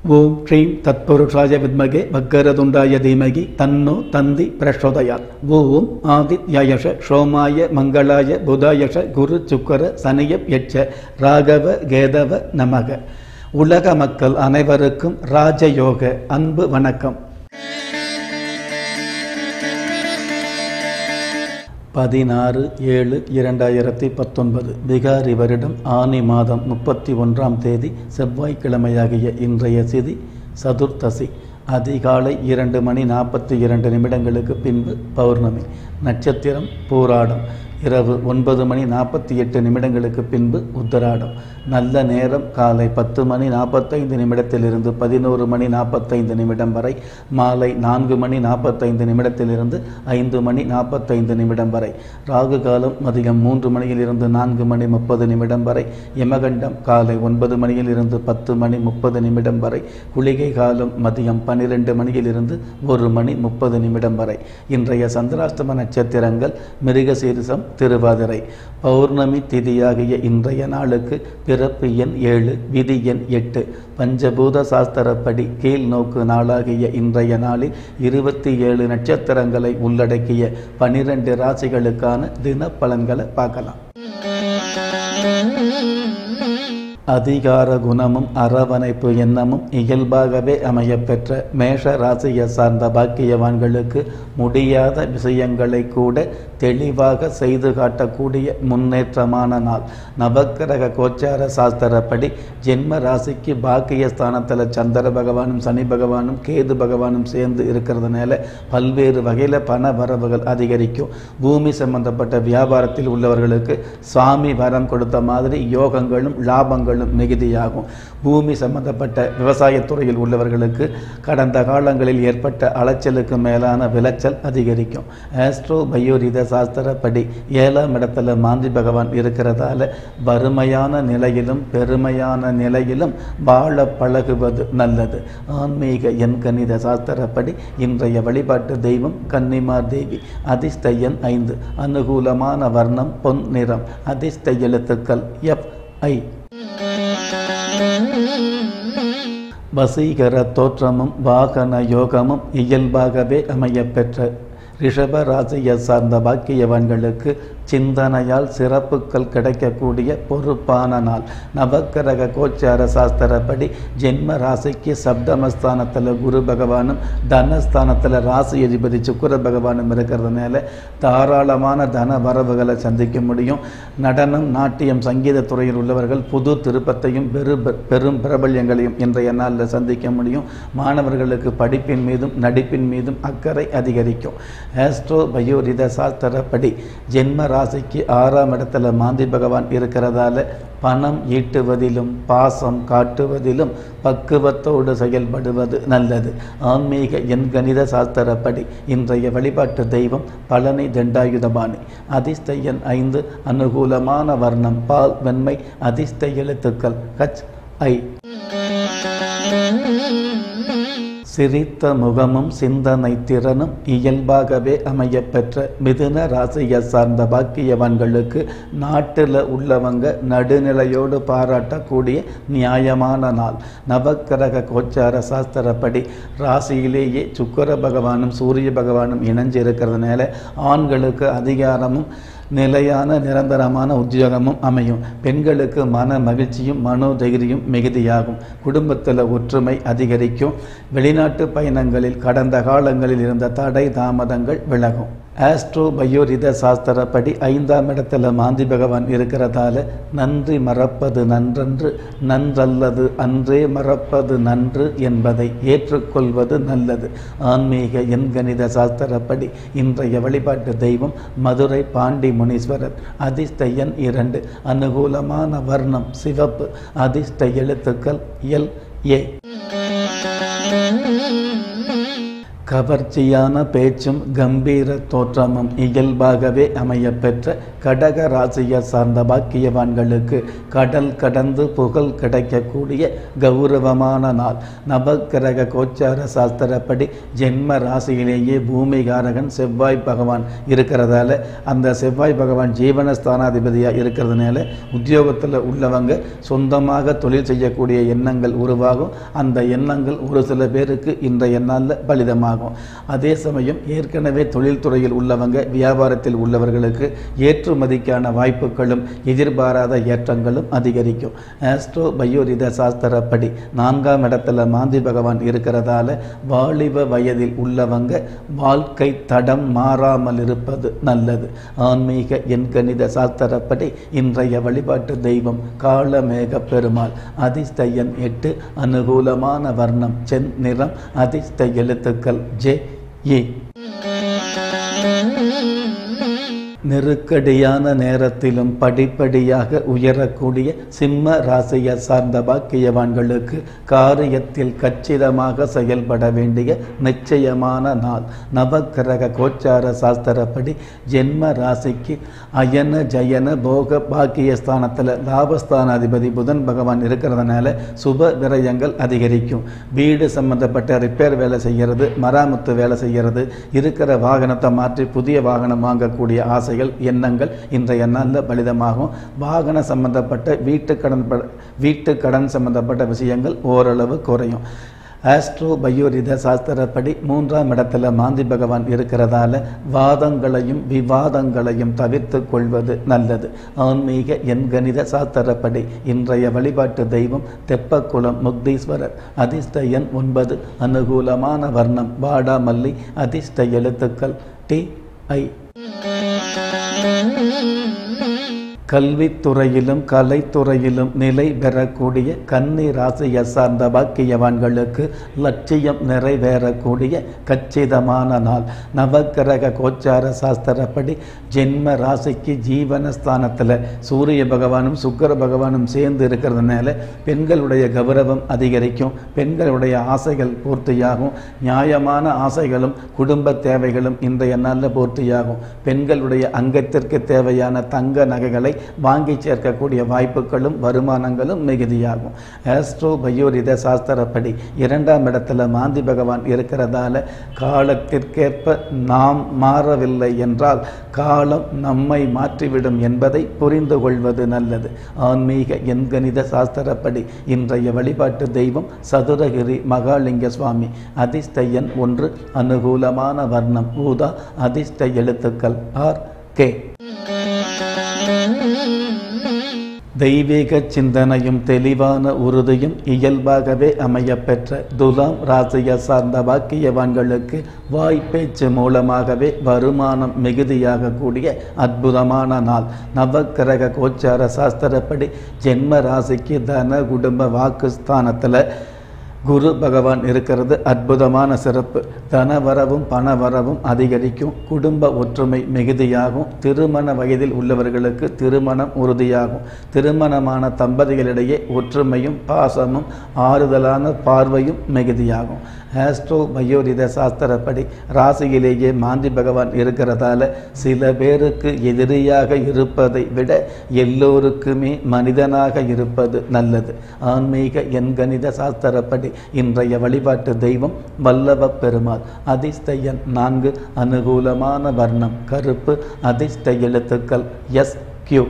ஓம் ஸ்ரீம் தத்புருஷாய வித்மகே வக்கரதுண்டாய தீமகி தன்னோ தந்தி பிரச்சோதயாத் ஓம் ஆதித்யயஷ சோமாய மங்களாய புதாயஷ குரு சுக்கர சனியப் யட்ச ராகவ கேதவ நமக உலக மக்கள் அனைவருக்கும் ராஜயோக அன்பு வணக்கம் பதினாறு ஏழு இரண்டாயிரத்தி பத்தொன்பது பிகாரி வருடம் ஆனி மாதம் முப்பத்தி ஒன்றாம் தேதி செவ்வாய்க்கிழமையாகிய இன்றைய திதி சதுர்த்தசி அதிகாலை இரண்டு மணி நாற்பத்தி இரண்டு நிமிடங்களுக்கு பின்பு பௌர்ணமி நட்சத்திரம் பூராடம் இரவு ஒன்பது மணி நாற்பத்தி எட்டு நிமிடங்களுக்கு பின்பு உத்தராடம் நல்ல நேரம் காலை பத்து மணி நாற்பத்தைந்து நிமிடத்திலிருந்து பதினோரு மணி நாற்பத்தைந்து நிமிடம் வரை மாலை நான்கு மணி நாற்பத்தைந்து நிமிடத்திலிருந்து ஐந்து மணி நாற்பத்தைந்து நிமிடம் வரை ராகு காலம் மதியம் மூன்று மணியிலிருந்து நான்கு மணி முப்பது நிமிடம் வரை யமகண்டம் காலை ஒன்பது மணியிலிருந்து பத்து மணி முப்பது நிமிடம் வரை குளிகை காலம் மதியம் பன்னிரெண்டு மணியிலிருந்து ஒரு மணி முப்பது நிமிடம் வரை இன்றைய சந்திராஷ்டம நட்சத்திரங்கள் மிருகசீரிசம் திருவாதிரை பௌர்ணமி திதியாகிய இன்றைய நாளுக்கு பிறப்பு எண் ஏழு விதி எண் எட்டு பஞ்சபூத சாஸ்திரப்படி கீழ் நோக்கு நாளாகிய இன்றைய நாளில் இருபத்தி ஏழு நட்சத்திரங்களை உள்ளடக்கிய பனிரெண்டு ராசிகளுக்கான தின பலன்களை பார்க்கலாம் அதிகார குணமும் அரவணைப்பு எண்ணமும் இயல்பாகவே அமையப்பெற்ற மேஷ ராசியை சார்ந்த பாக்கியவான்களுக்கு முடியாத விஷயங்களை கூட தெளிவாக செய்து காட்டக்கூடிய முன்னேற்றமான நாள் நவக்கிரக கோச்சார சாஸ்திரப்படி ஜென்ம ராசிக்கு பாக்கியஸ்தானத்தில் சந்திர பகவானும் சனி பகவானும் கேது பகவானும் சேர்ந்து இருக்கிறதுனால பல்வேறு வகையில் பண வரவுகள் அதிகரிக்கும் பூமி சம்பந்தப்பட்ட வியாபாரத்தில் உள்ளவர்களுக்கு சுவாமி வரம் கொடுத்த மாதிரி யோகங்களும் லாபங்களும் மிகுதியாகும் பூமி சம்பந்தப்பட்ட விவசாயத்துறையில் உள்ளவர்களுக்கு கடந்த காலங்களில் ஏற்பட்ட அலைச்சலுக்கு மேலான விளைச்சல் அதிகரிக்கும் ஆஸ்ட்ரோ பயோரித சாஸ்திரப்படி ஏழாம் இடத்துல மாந்தி பகவான் இருக்கிறதால வறுமையான நிலையிலும் பெருமையான நிலையிலும் வாழ பழகுவது நல்லது ஆன்மீக எண் கணித சாஸ்திரப்படி இன்றைய வழிபாட்டு தெய்வம் கன்னிமார் தேவி அதிர்ஷ்ட எண் ஐந்து அனுகூலமான வர்ணம் பொன் நிறம் அதிர்ஷ்ட எழுத்துக்கள் எஃப் ஐ வசீகர தோற்றமும் வாகன யோகமும் இயல்பாகவே அமையப்பெற்ற ரிஷப ராசியை சார்ந்த பாக்கியவான்களுக்கு சிந்தனையால் சிறப்புகள் கிடைக்கக்கூடிய பொறுப்பான நாள் நவக்கிரக கோச்சார சாஸ்திரப்படி ஜென்ம ராசிக்கு சப்தமஸ்தானத்தில் குரு பகவானும் தனஸ்தானத்தில் ராசி அதிபதி சுக்கர பகவானும் இருக்கிறதுனால தாராளமான தன வரவுகளை சந்திக்க முடியும் நடனம் நாட்டியம் சங்கீத துறையில் உள்ளவர்கள் புது திருப்பத்தையும் பெரு பெரும் பிரபல்யங்களையும் இன்றைய நாளில் சந்திக்க முடியும் மாணவர்களுக்கு படிப்பின் மீதும் நடிப்பின் மீதும் அக்கறை அதிகரிக்கும் ஆஸ்ட்ரோ பயோரித சாஸ்திரப்படி ஜென்ம ராசிக்கு ஆறாம் இடத்துல மாந்தி பகவான் இருக்கிறதால பணம் ஈட்டுவதிலும் பாசம் காட்டுவதிலும் பக்குவத்தோடு செயல்படுவது நல்லது ஆன்மீக எண் கணித சாஸ்திரப்படி இன்றைய வழிபாட்டு தெய்வம் பழனி தண்டாயுதபாணி அதிர்ஷ்ட எண் ஐந்து அனுகூலமான வர்ணம் பால் வெண்மை அதிர்ஷ்ட எழுத்துக்கள் ஹச் ஐ சிரித்த முகமும் சிந்தனை திறனும் இயல்பாகவே அமையப்பெற்ற மிதுன ராசியை சார்ந்த பாக்கியவான்களுக்கு நாட்டில் உள்ளவங்க நடுநிலையோடு பாராட்டக்கூடிய நியாயமான நாள் நவக்கிரக கோச்சார சாஸ்திரப்படி ராசியிலேயே சுக்கர பகவானும் சூரிய பகவானும் இணைஞ்சு இருக்கிறதுனால ஆண்களுக்கு அதிகாரமும் நிலையான நிரந்தரமான உத்தியோகமும் அமையும் பெண்களுக்கு மன மகிழ்ச்சியும் மனோதைரியம் மிகுதியாகும் குடும்பத்தில் ஒற்றுமை அதிகரிக்கும் வெளிநாட்டு பயணங்களில் கடந்த காலங்களில் இருந்த தடை தாமதங்கள் விலகும் ஆஸ்ட்ரோ பயோரித சாஸ்திரப்படி ஐந்தாம் இடத்துல மாந்தி பகவான் இருக்கிறதால நன்றி மறப்பது நன்றன்று நன்றல்லது அன்றே மறப்பது நன்று என்பதை ஏற்றுக்கொள்வது நல்லது ஆன்மீக எண்கணித சாஸ்திரப்படி இன்றைய வழிபாட்டு தெய்வம் மதுரை பாண்டி முனீஸ்வரர் அதிர்ஷ்ட எண் இரண்டு அனுகூலமான வர்ணம் சிவப்பு அதிர்ஷ்ட எழுத்துக்கள் எல் ஏ கவர்ச்சியான பேச்சும் கம்பீர தோற்றமும் இயல்பாகவே அமையப்பெற்ற கடக ராசியை சார்ந்த பாக்கியவான்களுக்கு கடல் கடந்து புகழ் கிடைக்கக்கூடிய கௌரவமான நாள் நவக்கிரக கோச்சார சாஸ்திரப்படி ஜென்ம ராசியிலேயே பூமிகாரகன் செவ்வாய் பகவான் இருக்கிறதால அந்த செவ்வாய் பகவான் ஜீவனஸ்தானாதிபதியாக இருக்கிறதுனால உத்தியோகத்தில் உள்ளவங்க சொந்தமாக தொழில் செய்யக்கூடிய எண்ணங்கள் உருவாகும் அந்த எண்ணங்கள் ஒரு சில பேருக்கு இன்றைய நாளில் பலிதமாகும் அதே சமயம் ஏற்கனவே தொழில்துறையில் உள்ளவங்க வியாபாரத்தில் உள்ளவர்களுக்கு ஏற்றுமதிக்கான வாய்ப்புகளும் எதிர்பாராத ஏற்றங்களும் அதிகரிக்கும் ஆஸ்ட்ரோ பயோரித சாஸ்திரப்படி நான்காம் இடத்துல மாந்தி பகவான் இருக்கிறதால வாலிப வயதில் உள்ளவங்க வாழ்க்கை தடம் மாறாமல் இருப்பது நல்லது ஆன்மீக எண்கணித சாஸ்திரப்படி இன்றைய வழிபாட்டு தெய்வம் காளமேக பெருமாள் அதிர்ஷ்ட எண் எட்டு அனுகூலமான வர்ணம் செந் நிறம் அதிர்ஷ்ட எழுத்துக்கள் ஜே ஏ நெருக்கடியான நேரத்திலும் படிப்படியாக உயரக்கூடிய சிம்ம ராசியை சார்ந்த பாக்கியவான்களுக்கு காரியத்தில் கச்சிதமாக செயல்பட வேண்டிய நிச்சயமான நாள் நவக்கிரக கோச்சார சாஸ்திரப்படி ஜென்ம ராசிக்கு அயன ஜயன போக பாக்கியஸ்தானத்தில் லாபஸ்தானாதிபதி புதன் பகவான் இருக்கிறதுனால சுப விரயங்கள் அதிகரிக்கும் வீடு சம்பந்தப்பட்ட ரிப்பேர் வேலை செய்கிறது மராமத்து வேலை செய்கிறது இருக்கிற வாகனத்தை மாற்றி புதிய வாகனம் வாங்கக்கூடிய ஆசைகள் எண்ணங்கள் இன்றைய நாளில் பலிதமாகும் வாகன சம்பந்தப்பட்ட வீட்டு கடன் ப- வீட்டு கடன் சம்பந்தப்பட்ட விஷயங்கள் ஓரளவு குறையும் ஆஸ்ட்ரோ பயோரித சாஸ்திரப்படி மூன்றாம் இடத்துல மாந்தி பகவான் இருக்கிறதால வாதங்களையும் விவாதங்களையும் தவிர்த்து கொள்வது நல்லது ஆன்மீக எண்கணித சாஸ்திரப்படி இன்றைய வழிபாட்டு தெய்வம் தெப்பக்குளம் முக்தீஸ்வரர் அதிர்ஷ்ட எண் ஒன்பது அனுகூலமான வர்ணம் வாடாமல்லி அதிர்ஷ்ட எழுத்துக்கள் டி ஐ கல்வித்துறையிலும் கலைத்துறையிலும் நிலை பெறக்கூடிய கன்னி ராசியை சார்ந்த பாக்கியவான்களுக்கு லட்சியம் நிறைவேறக்கூடிய கச்சிதமான நாள் நவக்கிரக கோச்சார சாஸ்திரப்படி ஜென்ம ராசிக்கு ஜீவனஸ்தானத்தில் சூரிய பகவானும் சுக்கிர பகவானும் சேர்ந்து இருக்கிறதுனால பெண்களுடைய கௌரவம் அதிகரிக்கும் பெண்களுடைய ஆசைகள் பூர்த்தியாகும் நியாயமான ஆசைகளும் குடும்ப தேவைகளும் இன்றைய நாளில் பூர்த்தியாகும் பெண்களுடைய அங்கத்திற்கு தேவையான தங்க நகைகளை வாங்கி சேர்க்கக்கூடிய வாய்ப்புகளும் வருமானங்களும் மிகுதியாகும் ஆஸ்ட்ரோ பயோரித சாஸ்திரப்படி இரண்டாம் இடத்துல மாந்தி பகவான் இருக்கிறதால காலத்திற்கேற்ப நாம் மாறவில்லை என்றால் காலம் நம்மை மாற்றிவிடும் என்பதை புரிந்து கொள்வது நல்லது ஆன்மீக எண்கணித சாஸ்திரப்படி இன்றைய வழிபாட்டு தெய்வம் சதுரகிரி மகாலிங்க சுவாமி அதிர்ஷ்ட எண் ஒன்று அனுகூலமான வர்ணம் ஊதா அதிர்ஷ்ட எழுத்துக்கள் ஆர் கே தெய்வீக சிந்தனையும் தெளிவான உறுதியும் இயல்பாகவே அமையப்பெற்ற துலாம் ராசியை சார்ந்த பாக்கியவான்களுக்கு வாய்ப்பேச்சு மூலமாகவே வருமானம் மிகுதியாக கூடிய அற்புதமான நாள் நவக்கிரக கோச்சார சாஸ்திரப்படி ஜென்ம ராசிக்கு தன குடும்ப வாக்குஸ்தானத்தில் குரு பகவான் இருக்கிறது அற்புதமான சிறப்பு தனவரவும் பணவரவும் அதிகரிக்கும் குடும்ப ஒற்றுமை மிகுதியாகும் திருமண வயதில் உள்ளவர்களுக்கு திருமணம் உறுதியாகும் திருமணமான தம்பதிகளிடையே ஒற்றுமையும் பாசமும் ஆறுதலான பார்வையும் மிகுதியாகும் ஆஸ்ட்ரோ பயோரித சாஸ்திரப்படி ராசியிலேயே மாந்தி பகவான் இருக்கிறதால சில பேருக்கு எதிரியாக இருப்பதை விட எல்லோருக்குமே மனிதனாக இருப்பது நல்லது ஆன்மீக எண்கணித சாஸ்திரப்படி இன்றைய வழிபாட்டு தெய்வம் வல்லவ பெருமாள் அதிர்ஷ்ட எண் நான்கு அனுகூலமான வர்ணம் கருப்பு அதிர்ஷ்ட எழுத்துக்கள் எஸ் கியூ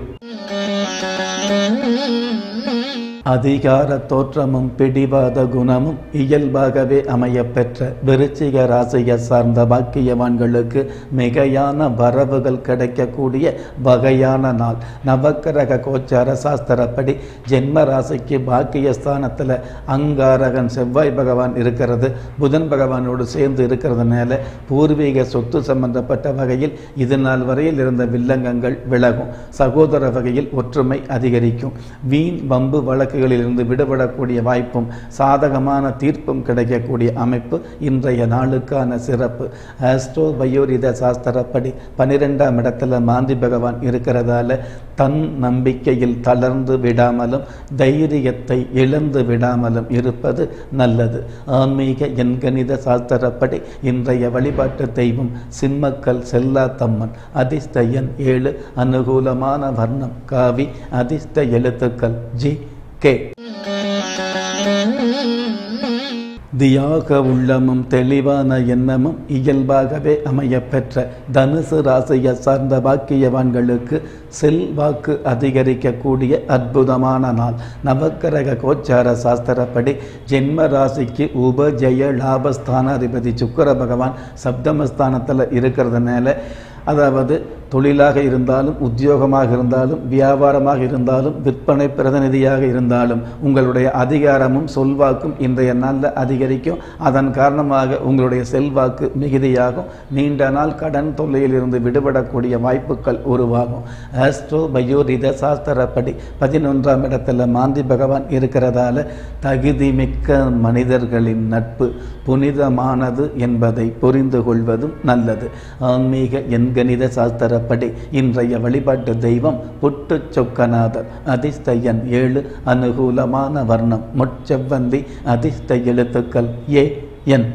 அதிகார தோற்றமும் பிடிவாத குணமும் இயல்பாகவே அமையப்பெற்ற விருச்சிக ராசியை சார்ந்த பாக்கியவான்களுக்கு மிகையான வரவுகள் கிடைக்கக்கூடிய வகையான நாள் நவக்கிரக கோச்சார சாஸ்திரப்படி ஜென்ம ராசிக்கு பாக்கியஸ்தானத்தில் அங்காரகன் செவ்வாய் பகவான் இருக்கிறது புதன் பகவானோடு சேர்ந்து இருக்கிறதுனால பூர்வீக சொத்து சம்பந்தப்பட்ட வகையில் இது நாள் வரையில் இருந்த வில்லங்கங்கள் விலகும் சகோதர வகையில் ஒற்றுமை அதிகரிக்கும் வீண் வம்பு வழக்கு வழக்குகளிலிருந்து விடுபடக்கூடிய வாய்ப்பும் சாதகமான தீர்ப்பும் கிடைக்கக்கூடிய அமைப்பு இன்றைய நாளுக்கான சிறப்பு ஆஸ்ட்ரோ பயோரித சாஸ்திரப்படி பன்னிரெண்டாம் இடத்துல மாந்தி பகவான் இருக்கிறதால தன் நம்பிக்கையில் தளர்ந்து விடாமலும் தைரியத்தை இழந்து விடாமலும் இருப்பது நல்லது ஆன்மீக எண்கணித சாஸ்திரப்படி இன்றைய வழிபாட்டு தெய்வம் சிம்மக்கல் செல்லாத்தம்மன் அதிர்ஷ்ட எண் ஏழு அனுகூலமான வர்ணம் காவி அதிர்ஷ்ட எழுத்துக்கள் ஜி கே தியாக உள்ளமும் தெளிவான எண்ணமும் இயல்பாகவே அமையப்பெற்ற தனுசு ராசியை சார்ந்த பாக்கியவான்களுக்கு செல்வாக்கு அதிகரிக்கக்கூடிய அற்புதமான நாள் நவக்கிரக கோச்சார சாஸ்திரப்படி ஜென்ம ராசிக்கு உபஜய லாபஸ்தானாதிபதி சுக்கர பகவான் சப்தமஸ்தானத்தில் இருக்கிறதுனால அதாவது தொழிலாக இருந்தாலும் உத்தியோகமாக இருந்தாலும் வியாபாரமாக இருந்தாலும் விற்பனை பிரதிநிதியாக இருந்தாலும் உங்களுடைய அதிகாரமும் சொல்வாக்கும் இன்றைய நாளில் அதிகரிக்கும் அதன் காரணமாக உங்களுடைய செல்வாக்கு மிகுதியாகும் நீண்ட நாள் கடன் தொல்லையில் இருந்து விடுபடக்கூடிய வாய்ப்புகள் உருவாகும் ஆஸ்ட்ரோ பயோரித சாஸ்திரப்படி பதினொன்றாம் இடத்துல மாந்தி பகவான் இருக்கிறதால தகுதிமிக்க மனிதர்களின் நட்பு புனிதமானது என்பதை புரிந்து கொள்வதும் நல்லது ஆன்மீக எண்கணித சாஸ்திரப்படி இன்றைய வழிபாட்டு தெய்வம் புட்டு சொக்கநாதர் அதிர்ஷ்ட எண் ஏழு அனுகூலமான வர்ணம் முட்செவ்வந்தி அதிர்ஷ்ட எழுத்துக்கள் ஏ என்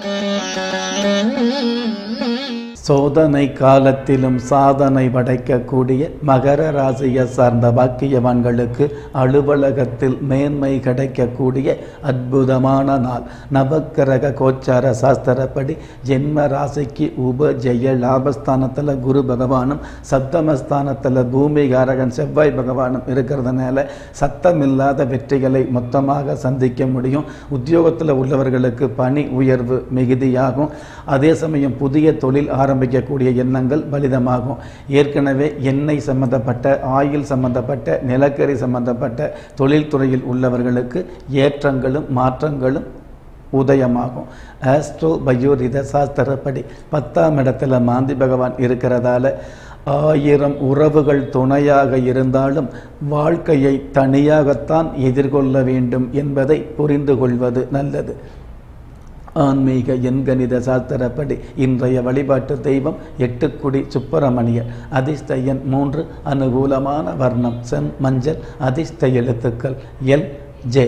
சோதனை காலத்திலும் சாதனை படைக்கக்கூடிய மகர ராசியை சார்ந்த பாக்கியவான்களுக்கு அலுவலகத்தில் மேன்மை கிடைக்கக்கூடிய அற்புதமான நாள் நவக்கிரக கோச்சார சாஸ்திரப்படி ஜென்ம ராசிக்கு உப ஜெய லாபஸ்தானத்தில் குரு பகவானும் சப்தமஸ்தானத்தில் பூமிகாரகன் செவ்வாய் பகவானும் இருக்கிறதுனால சத்தமில்லாத வெற்றிகளை மொத்தமாக சந்திக்க முடியும் உத்தியோகத்தில் உள்ளவர்களுக்கு பணி உயர்வு மிகுதியாகும் அதே சமயம் புதிய தொழில் ஆரம்பிக்கக்கூடிய எண்ணங்கள் பலிதமாகும் ஏற்கனவே எண்ணெய் சம்பந்தப்பட்ட ஆயில் சம்பந்தப்பட்ட நிலக்கரி சம்பந்தப்பட்ட தொழில்துறையில் உள்ளவர்களுக்கு ஏற்றங்களும் மாற்றங்களும் உதயமாகும் ஆஸ்ட்ரோ பயோரித சாஸ்திரப்படி பத்தாம் இடத்துல மாந்தி பகவான் இருக்கிறதால ஆயிரம் உறவுகள் துணையாக இருந்தாலும் வாழ்க்கையை தனியாகத்தான் எதிர்கொள்ள வேண்டும் என்பதை புரிந்து கொள்வது நல்லது ஆன்மீக எண்கணித சாஸ்திரப்படி இன்றைய வழிபாட்டு தெய்வம் எட்டுக்குடி சுப்பிரமணியர் அதிர்ஷ்ட எண் மூன்று அனுகூலமான வர்ணம் செம் மஞ்சள் அதிர்ஷ்ட எழுத்துக்கள் எல் ஜே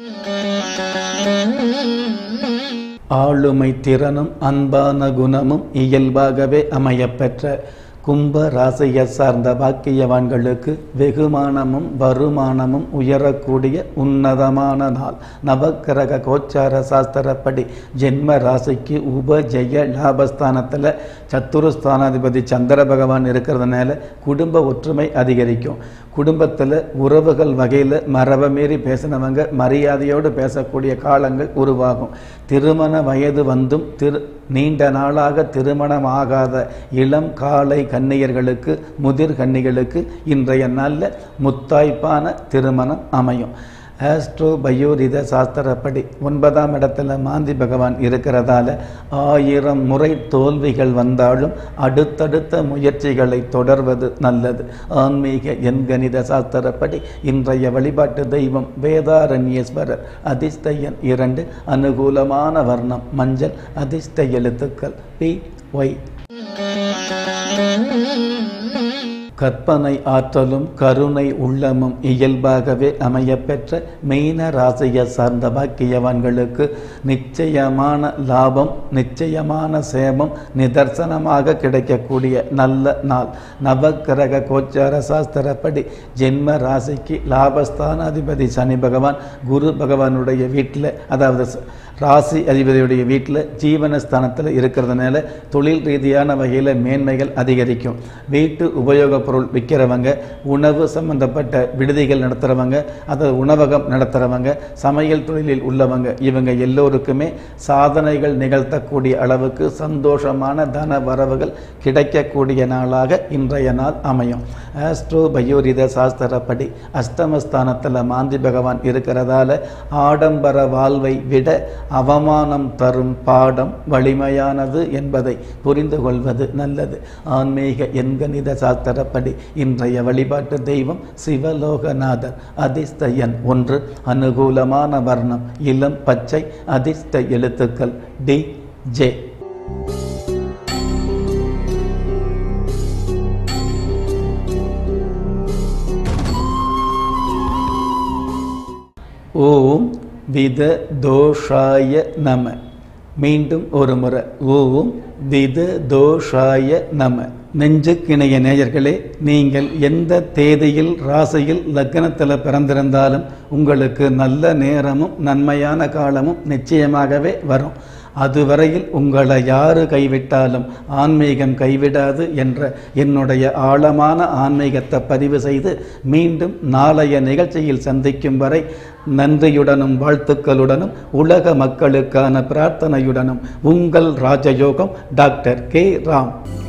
ஆளுமை திறனும் அன்பான குணமும் இயல்பாகவே அமையப்பெற்ற கும்ப ராசியை சார்ந்த பாக்கியவான்களுக்கு வெகுமானமும் வருமானமும் உயரக்கூடிய உன்னதமான நாள் நவக்கிரக கோச்சார சாஸ்திரப்படி ஜென்ம ராசிக்கு உப ஜெய லாபஸ்தானத்தில் சத்துருஸ்தானாதிபதி சந்திர பகவான் இருக்கிறதுனால குடும்ப ஒற்றுமை அதிகரிக்கும் குடும்பத்தில் உறவுகள் வகையில் மரபை மீறி பேசினவங்க மரியாதையோடு பேசக்கூடிய காலங்கள் உருவாகும் திருமண வயது வந்தும் திரு நீண்ட நாளாக திருமணமாகாத இளம் காலை கன்னியர்களுக்கு முதிர் கன்னிகளுக்கு இன்றைய நாளில் முத்தாய்ப்பான திருமணம் அமையும் ஆஸ்ட்ரோ பயோரித சாஸ்திரப்படி ஒன்பதாம் இடத்துல மாந்தி பகவான் இருக்கிறதால ஆயிரம் முறை தோல்விகள் வந்தாலும் அடுத்தடுத்த முயற்சிகளை தொடர்வது நல்லது ஆன்மீக எண்கணித சாஸ்திரப்படி இன்றைய வழிபாட்டு தெய்வம் வேதாரண்யேஸ்வரர் அதிர்ஷ்ட எண் இரண்டு அனுகூலமான வர்ணம் மஞ்சள் அதிர்ஷ்ட எழுத்துக்கள் பி ஒய் கற்பனை ஆற்றலும் கருணை உள்ளமும் இயல்பாகவே அமையப்பெற்ற மீன ராசியை சார்ந்த பாக்கியவான்களுக்கு நிச்சயமான லாபம் நிச்சயமான சேமம் நிதர்சனமாக கிடைக்கக்கூடிய நல்ல நாள் நவக்கிரக கோச்சார சாஸ்திரப்படி ஜென்ம ராசிக்கு லாபஸ்தானாதிபதி சனி பகவான் குரு பகவானுடைய வீட்டில் அதாவது ராசி அதிபதியுடைய வீட்டில் ஜீவனஸ்தானத்தில் இருக்கிறதுனால தொழில் ரீதியான வகையில் மேன்மைகள் அதிகரிக்கும் வீட்டு உபயோகப் பொருள் விற்கிறவங்க உணவு சம்பந்தப்பட்ட விடுதிகள் நடத்துகிறவங்க அதாவது உணவகம் நடத்துகிறவங்க சமையல் தொழிலில் உள்ளவங்க இவங்க எல்லோருக்குமே சாதனைகள் நிகழ்த்தக்கூடிய அளவுக்கு சந்தோஷமான தன வரவுகள் கிடைக்கக்கூடிய நாளாக இன்றைய நாள் அமையும் ஆஸ்ட்ரோ பயோரித சாஸ்திரப்படி அஷ்டமஸ்தானத்தில் மாந்தி பகவான் இருக்கிறதால ஆடம்பர வாழ்வை விட அவமானம் தரும் பாடம் வலிமையானது என்பதை புரிந்து கொள்வது நல்லது ஆன்மீக எண்கணித சாஸ்திரப்படி இன்றைய வழிபாட்டு தெய்வம் சிவலோகநாதர் அதிர்ஷ்ட எண் ஒன்று அனுகூலமான வர்ணம் இளம் பச்சை அதிர்ஷ்ட எழுத்துக்கள் டி ஜே ஓம் வித தோஷாய நம மீண்டும் ஒரு முறை ஓம் வித தோஷாய நம நெஞ்சுக்கிணைய நேயர்களே நீங்கள் எந்த தேதியில் ராசியில் லக்னத்தில் பிறந்திருந்தாலும் உங்களுக்கு நல்ல நேரமும் நன்மையான காலமும் நிச்சயமாகவே வரும் அதுவரையில் உங்களை யாரு கைவிட்டாலும் ஆன்மீகம் கைவிடாது என்ற என்னுடைய ஆழமான ஆன்மீகத்தை பதிவு செய்து மீண்டும் நாளைய நிகழ்ச்சியில் சந்திக்கும் வரை நன்றியுடனும் வாழ்த்துக்களுடனும் உலக மக்களுக்கான பிரார்த்தனையுடனும் உங்கள் ராஜயோகம் டாக்டர் கே ராம்